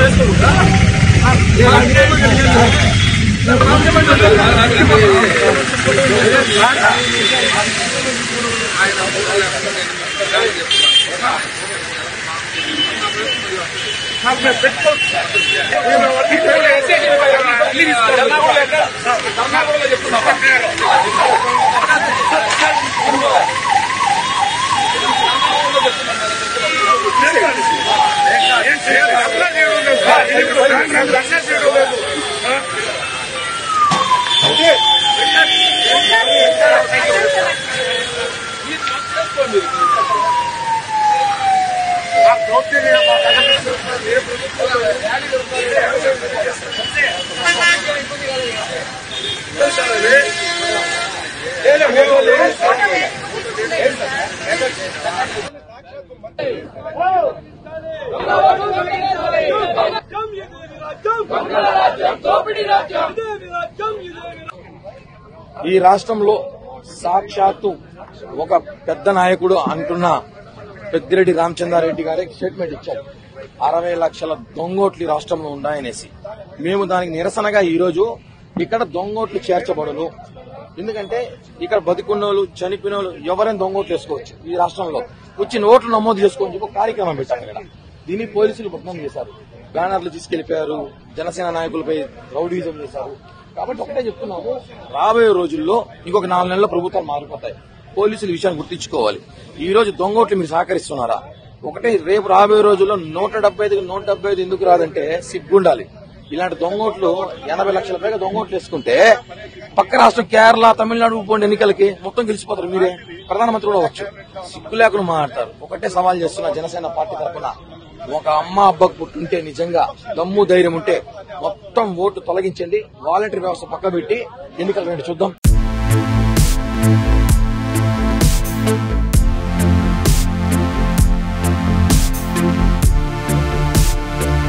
రాజ్యం ఇదేమి రాజ్యం దోపిడీ రాజ్యం ఇదేమి రాజ్యం ఇదేమి ఈ రాష్ట్రంలో సాక్షాత్తు ఒక పెద్ద నాయకుడు అంటున్న పెద్దిరెడ్డి రామచంద్రారెడ్డి గారే స్టేట్మెంట్ ఇచ్చారు అరవై లక్షల దొంగోట్లు ఈ రాష్ట్రంలో ఉన్నాయనేసి మేము దానికి నిరసనగా ఈ రోజు ఇక్కడ దొంగోట్లు చేర్చబడును ఎందుకంటే ఇక్కడ బతికున్నోళ్ళు చనిపోయిన ఎవరైనా దొంగోట్లు వేసుకోవచ్చు ఈ రాష్ట్రంలో వచ్చి నోట్లు నమోదు చేసుకోని చెప్పి ఒక కార్యక్రమం పెట్టారు ఇక్కడ దీన్ని పోలీసులు భగ్నం చేశారు బ్యానర్లు తీసుకెళ్లిపోయారు జనసేన నాయకులపై రౌడీజం చేశారు కాబట్టి ఒకటే చెప్తున్నాము రాబోయే రోజుల్లో ఇంకొక నాలుగు నెలల్లో ప్రభుత్వాలు మారిపోతాయి పోలీసులు ఈ విషయాన్ని గుర్తించుకోవాలి ఈ రోజు దొంగోట్లు మీరు సహకరిస్తున్నారా ఒకటే రేపు రాబోయే రోజుల్లో నూట డెబ్బై ఐదుకి నూట డెబ్బై ఐదు ఎందుకు రాదంటే సిగ్గుండాలి ఇలాంటి దొంగోట్లు ఎనభై లక్షల పైగా దొంగోట్లు వేసుకుంటే పక్క రాష్ట్రం కేరళ తమిళనాడు పోండి ఎన్నికలకి మొత్తం గెలిచిపోతారు మీరే ప్రధానమంత్రి కూడా వచ్చు సిగ్గు లేకుండా మాట్లాడతారు ఒకటే సవాల్ చేస్తున్నా జనసేన పార్టీ తరఫున ఒక అమ్మ అబ్బకు పుట్టుంటే నిజంగా దమ్ము ధైర్యం ఉంటే మొత్తం ఓటు తొలగించండి వాలంటీర్ వ్యవస్థ పక్క పెట్టి ఎన్నికలు రండి చూద్దాం